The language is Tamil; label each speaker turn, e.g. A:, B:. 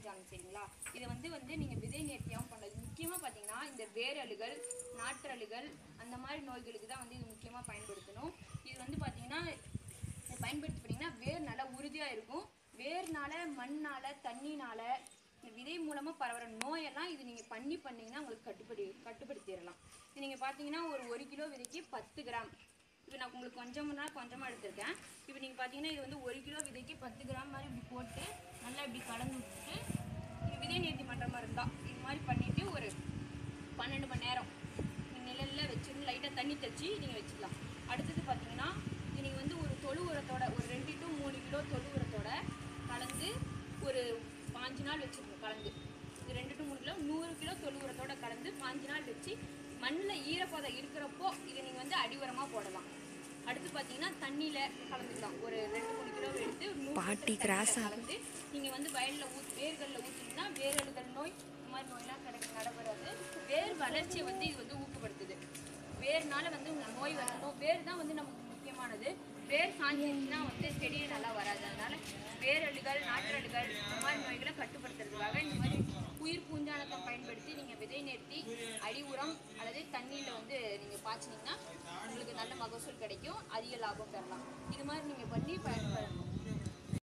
A: காமிச்சாங்க சரிங்களா இதை வந்து வந்து நீங்கள் விதை நேர்த்தியாகவும் பண்ணலாம் முக்கியமாக பார்த்தீங்கன்னா இந்த வேரலுகள் நாற்றலுகள் அந்த மாதிரி நோய்களுக்கு தான் வந்து இது முக்கியமாக பயன்படுத்தணும் இது வந்து பார்த்தீங்கன்னா இதை பயன்படுத்தி பண்ணிங்கன்னா வேர் நல்லா உறுதியாக இருக்கும் வேர்னால மண்ணால தண்ணினால இந்த விதை மூலமாக பரவுற நோயெல்லாம் இது நீங்கள் பண்ணி பண்ணீங்கன்னா உங்களுக்கு கட்டுப்படி கட்டுப்படுத்திடலாம் இது நீங்கள் பார்த்தீங்கன்னா ஒரு ஒரு கிலோ விதைக்கு பத்து கிராம் இப்போ நான் உங்களுக்கு கொஞ்சம்னா கொஞ்சமாக எடுத்திருக்கேன் இப்போ நீங்கள் பார்த்தீங்கன்னா இது வந்து ஒரு கிலோ விதைக்கு பத்து கிராம் மாதிரி இப்படி போட்டு நல்லா இப்படி கலந்து விட்டுட்டு இது விதை நேர்த்தி பண்ணுற மாதிரி இருந்தால் இது மாதிரி பண்ணிவிட்டு ஒரு பன்னெண்டு மணி நேரம் நீங்கள் நிழலில் வச்சிருந்து லைட்டாக தண்ணி தெளிச்சு நீங்கள் வச்சுக்கலாம் அடுத்தது பார்த்தீங்கன்னா இது நீங்கள் வந்து ஒரு தொழு உரத்தோட ஒரு ரெண்டு டு மூணு கிலோ தொழு உரத்தோட கலந்து ஒரு பாஞ்சு நாள் வச்சுருக்கோம் கலந்து இது ரெண்டு டு மூணு கிலோ நூறு கிலோ தொழு உரத்தோட கலந்து பாஞ்சு நாள் வச்சு மண்ணில் ஈரப்பதம் இருக்கிறப்போ இதை நீங்கள் வந்து அடி உரமா போடலாம் அடுத்து பார்த்தீங்கன்னா தண்ணியில் கலந்துக்கலாம் ஒரு ரெண்டு மூணு கிலோ எடுத்து ஒரு நூறு
B: பாட்டி
A: லிட்டர்
B: கிராஸ்
A: தண்ணியில கலந்து நீங்கள் வந்து வயலில் ஊத் வேர்களில் ஊற்றிங்கன்னா வேரழுதல் நோய் இந்த மாதிரி நோயெல்லாம் கிடைக்க நடைபெறாது வேர் வளர்ச்சியை வந்து இது வந்து ஊக்கப்படுத்துது வேர்னால வந்து உங்க நோய் வரணும் வேர் தான் வந்து நமக்கு முக்கியமானது வேர் சாஞ்சிருச்சுன்னா வந்து செடியே நல்லா வராது அதனால வேரழுகள் நாற்றழுகள் இந்த மாதிரி நோய்களை கட்டுப்படுத்துறதுக்காக இந்த மாதிரி உயிர் பூஞ்சானத்தை பயன்படுத்தி நீங்கள் விதை நிறுத்தி அடி உரம் அல்லது தண்ணியில் வந்து நீங்கள் பாய்ச்சினீங்கன்னா உங்களுக்கு நல்ல மகசூல் கிடைக்கும் அதிக லாபம் பெறலாம் இது மாதிரி நீங்கள் பண்ணி பயன்படணும்